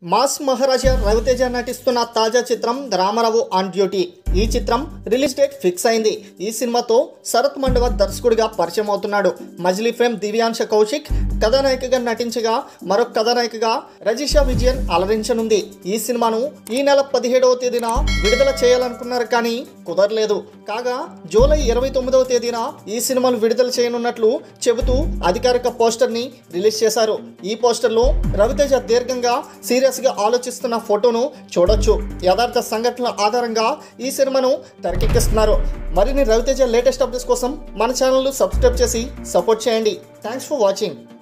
mass మహారాజా రవితేజ నటిస్తున్న తాజా చిత్రం రామారావు ఆన్ డ్యూటీ ఈ చిత్రం రిలీజ్ డేట్ ఫిక్స్ అయింది ఈ సినిమాతో శరత్ మండవ దర్శకుడిగా పరిచయం అవుతున్నాడు మజిలీ ఫేమ్ దివ్యాంశ కౌశిక్ కథానాయికగా నటించగా మరొక కథానాయికగా రజిషా విజయన్ అలరించనుంది ఈ సినిమాను ఈ నెల పదిహేడవ తేదీన విడుదల చేయాలనుకున్నారు కానీ కుదరలేదు కాగా జూలై ఇరవై తొమ్మిదవ తేదీన ఈ సినిమాను విడుదల చేయనున్నట్లు చెబుతూ అధికారిక పోస్టర్ని రిలీజ్ చేశారు ఈ పోస్టర్లో రవితేజ దీర్ఘంగా సీరియస్గా ఆలోచిస్తున్న ఫోటోను చూడొచ్చు యథార్థ సంఘటనల ఆధారంగా ఈ సినిమాను తెరకెక్కిస్తున్నారు మరిన్ని రవితేజ లేటెస్ట్ అప్డేట్స్ కోసం మన ఛానల్ సబ్స్క్రైబ్ చేసి సపోర్ట్ చేయండి థ్యాంక్స్ ఫర్ వాచింగ్